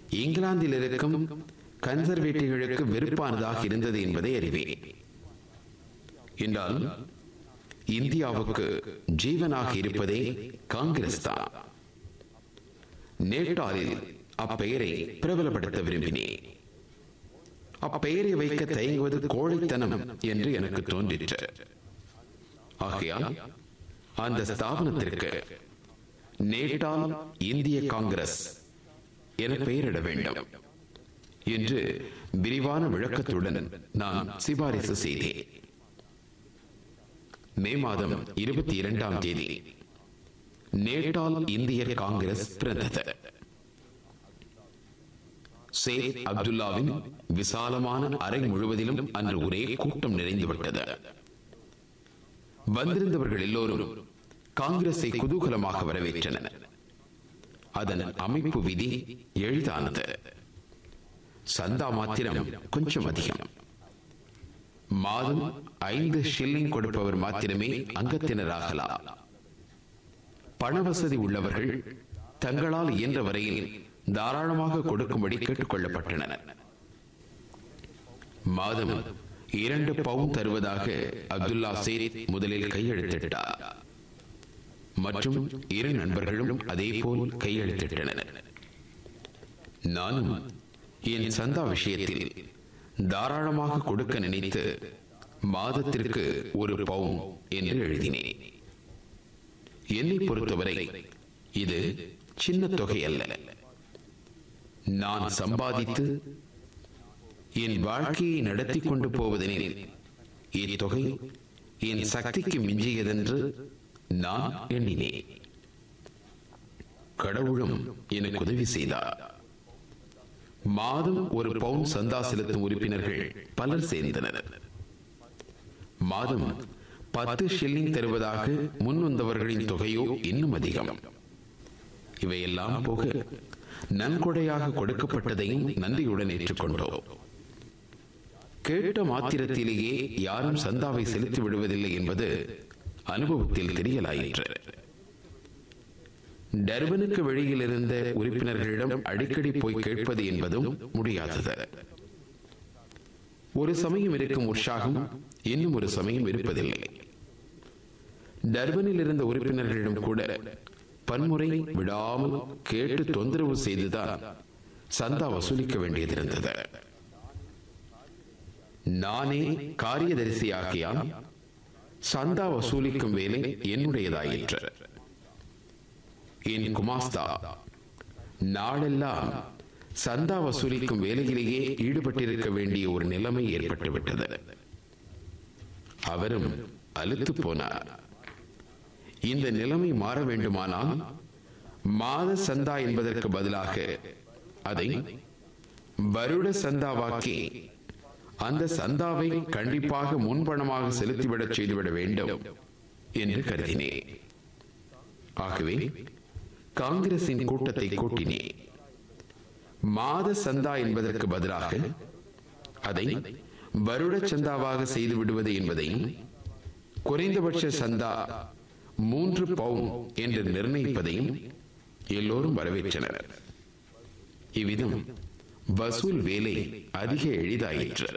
இங்கிலாந்தில் இருக்கும் கன்சர்வேட்டிவ்களுக்கு வெறுப்பானதாக இருந்தது என்பதை அறிவேன் என்றால் இந்தியாவுக்கு ஜீவனாக இருப்பதே காங்கிரஸ் தான் நேட்டாலில் அப்பெயரை பிரபலப்படுத்த விரும்பினேன் அப்பெயரை வைக்க தயங்குவது கோழைத்தனம் என்று எனக்கு தோன்றிற்று ஆகையால் அந்த ஸ்தாபனத்திற்கு நேட்டால் இந்திய காங்கிரஸ் என பெயரிட வேண்டும் என்று விரிவான விளக்கத்துடன் நான் சிபாரிசு செய்தேன் மே மாதம் இருபத்தி இரண்டாம் தேதி நேட்டால் இந்தியர் காங்கிரஸ் பிறந்தது சேத் அப்துல்லாவின் விசாலமான அறை முழுவதிலும் அன்று ஒரே கூட்டம் நிறைந்துவிட்டது வந்திருந்தவர்கள் எல்லோரும் காங்கிரஸை குதூகலமாக வரவேற்றனர் அதன் அமைப்பு விதி எளிதானது சந்தா மாத்திரம் கொஞ்சம் அதிகம் மாதம் ஐந்து ஷில்லிங் கொடுப்பவர் மாத்திரமே அங்கத்தினராகலாம் பண வசதி உள்ளவர்கள் தங்களால் இயன்ற வரையில் தாராளமாக கொடுக்கும்படி கேட்டுக் கொள்ளப்பட்டனர் மாதம் இரண்டு பவுன் தருவதாக அப்துல்லா சேத் முதலில் கையெழுத்திட்டார் மற்றும் இரு நண்பர்களும் அதே போல் கையெழுத்திட்டனர் நானும் என் சந்தா விஷயத்தில் தாராளமாக கொடுக்க நினைத்து மாதத்திற்கு ஒரு பவுன் என்று எழுதினேன் என்னை பொறுத்தவரை இது சின்ன தொகை அல்ல நான் சம்பாதித்து என் வாழ்க்கையை நடத்தி கொண்டு போவதெனில் இத்தொகை என் சக்திக்கு மிஞ்சியதென்று நான் எண்ணினேன் கடவுளும் எனக்கு உதவி செய்தார் மாதம் ஒரு பவுன் சந்தா செலுத்தும் உறுப்பினர்கள் பலர் சேர்ந்தனர் மாதம் பத்து ஷில்லிங் தருவதாக முன் வந்தவர்களின் தொகையோ இன்னும் அதிகம் இவையெல்லாம் போக நன்கொடையாக கொடுக்கப்பட்டதையும் நன்றியுடன் ஏற்றுக்கொண்டோம் கேட்ட மாத்திரத்திலேயே யாரும் சந்தாவை செலுத்தி விடுவதில்லை என்பது அனுபவத்தில் தெரியலாயிற்று டர்பனுக்கு வெளியில் இருந்த உறுப்பினர்களிடம் அடிக்கடி போய் கேட்பது என்பதும் முடியாதது ஒரு சமயம் இருக்கும் உற்சாகம் இன்னும் ஒரு சமயம் இருப்பதில்லை டர்பனில் இருந்த உறுப்பினர்களிடம் கூட பன்முறை விடாமல் கேட்டு தொந்தரவு செய்துதான் சந்தா வசூலிக்க வேண்டியதிருந்தது நானே காரியதரிசியாகியால் சந்தா வசூலிக்கும் வேலை என்னுடையதாயிற்று என் குமாஸ்தா நாளெல்லாம் சந்தா வசூலிக்கும் வேலையிலேயே ஈடுபட்டிருக்க வேண்டிய ஒரு நிலைமை ஏற்பட்டுவிட்டது அவரும் அழுத்து போனார் இந்த நிலைமை மாற வேண்டுமானால் மாத சந்தா என்பதற்கு பதிலாக அதை வருட சந்தாவாக்கி அந்த சந்தாவை கண்டிப்பாக முன்பணமாக செலுத்திவிடச் செய்துவிட வேண்டும் என்று கருதினேன் ஆகவே காங்கிரசின் கூட்டத்தை கூட்டினேன் மாத சந்தா என்பதற்கு பதிலாக அதை வருட சந்தாவாக செய்து விடுவது என்பதையும் குறைந்தபட்ச சந்தா மூன்று பவுன் என்று நிர்ணயிப்பதையும் எல்லோரும் வரவேற்றனர் இவ்விதம் வசூல் வேலை அதிக எளிதாயிற்று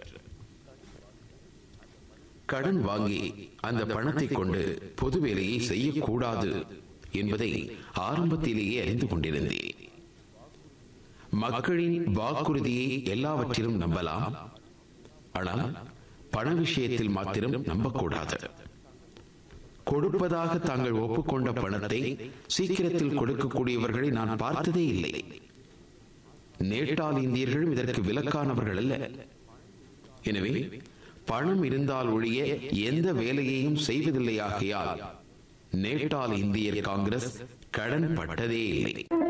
கடன் வாங்கி அந்த பணத்தை கொண்டு பொது வேலையை செய்யக்கூடாது என்பதை ஆரம்பத்திலேயே அறிந்து கொண்டிருந்தேன் மக்களின் வாக்குறுதியை எல்லாவற்றிலும் நம்பலாம் ஆனால் பண விஷயத்தில் மாத்திரம் நம்பக்கூடாது கொடுப்பதாக தாங்கள் ஒப்புக்கொண்ட பணத்தை சீக்கிரத்தில் கொடுக்கக்கூடியவர்களை நான் பார்த்ததே இல்லை நேட்டால் இந்தியர்களும் இதற்கு விலக்கானவர்கள் அல்ல எனவே பணம் இருந்தால் ஒழிய எந்த வேலையையும் செய்வதில்லை ஆகையால் நேட்டால் இந்தியர் காங்கிரஸ் கடன் பட்டதே இல்லை